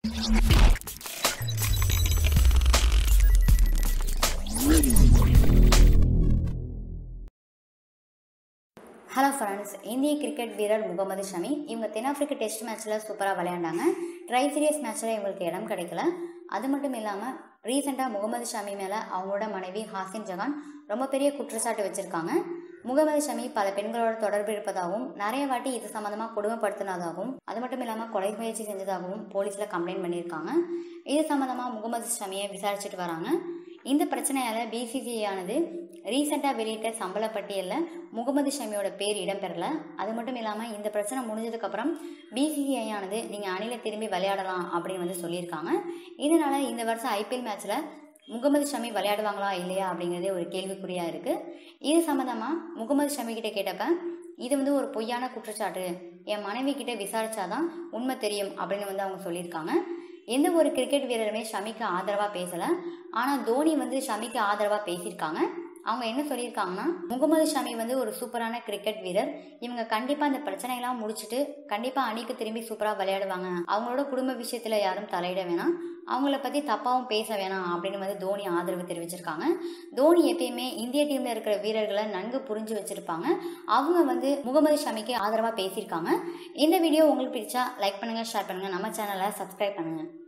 hello friends இந்திய cricket வீரர் முகமது ஷமி இவங்க தென்னாப்பிரிக்க டெஸ்ட் மேட்ச்சில் சூப்பராக விளையாண்டாங்க ட்ரை சீரியஸ் மேட்ச்சில் இவங்களுக்கு இடம் கிடைக்கல அது மட்டும் இல்லாமல் ரீசெண்டாக முகமது ஷமி மேலே அவங்களோட மனைவி ஹாசின் ஜகான் ரொம்ப பெரிய குற்றச்சாட்டு வச்சுருக்காங்க முகமது ஷமி பல பெண்களோட தொடர்பு இருப்பதாகவும் நிறைய வாட்டி இது சம்மந்தமாக கொடுமைப்படுத்தினதாகவும் அது மட்டும் இல்லாமல் கொலை முயற்சி செஞ்சதாகவும் போலீஸில் கம்ப்ளைண்ட் பண்ணியிருக்காங்க இது சம்மந்தமாக முகமது ஷமியை விசாரிச்சுட்டு வராங்க இந்த பிரச்சனையால் பிசிசிஐ ஆனது ரீசெண்டாக வெளியிட்ட சம்பள பட்டியலில் முகமது ஷமியோட பேர் இடம்பெறல அது மட்டும் இல்லாமல் இந்த பிரச்சனை முடிஞ்சதுக்கப்புறம் பிசிசிஐ ஆனது நீங்கள் அணியில் திரும்பி விளையாடலாம் அப்படின்னு வந்து சொல்லியிருக்காங்க இதனால் இந்த வருஷம் ஐபிஎல் மேட்ச்சில் முகமது ஷமி விளையாடுவாங்களா இல்லையா அப்படிங்கிறதே ஒரு கேள்விக்குறியாக இருக்குது இது சம்மந்தமாக முகமது ஷமி கிட்ட கேட்டப்ப இது வந்து ஒரு பொய்யான குற்றச்சாட்டு என் மனைவி கிட்ட விசாரிச்சாதான் உண்மை தெரியும் அப்படின்னு வந்து அவங்க சொல்லியிருக்காங்க எந்த ஒரு கிரிக்கெட் வீரருமே ஷமிக்கு ஆதரவாக பேசலை ஆனால் தோனி வந்து ஷமிக்கு ஆதரவாக பேசியிருக்காங்க அவங்க என்ன சொல்லியிருக்காங்கன்னா முகமது ஷமி வந்து ஒரு சூப்பரான கிரிக்கெட் வீரர் இவங்க கண்டிப்பாக இந்த பிரச்சனையெல்லாம் முடிச்சுட்டு கண்டிப்பாக அணிக்கு திரும்பி சூப்பராக விளையாடுவாங்க அவங்களோட குடும்ப விஷயத்தில் யாரும் தலையிட வேணாம் அவங்கள பற்றி தப்பாகவும் பேச வேணாம் அப்படின்னு வந்து தோனி ஆதரவு தெரிவிச்சிருக்காங்க தோனி எப்பயுமே இந்திய டீமில் இருக்கிற வீரர்களை நன்கு புரிஞ்சு வச்சுருப்பாங்க அவங்க வந்து முகமது ஷமிக்கு ஆதரவாக பேசியிருக்காங்க இந்த வீடியோ உங்களுக்கு பிடிச்சா லைக் பண்ணுங்கள் ஷேர் பண்ணுங்கள் நம்ம சேனலை சப்ஸ்கிரைப் பண்ணுங்கள்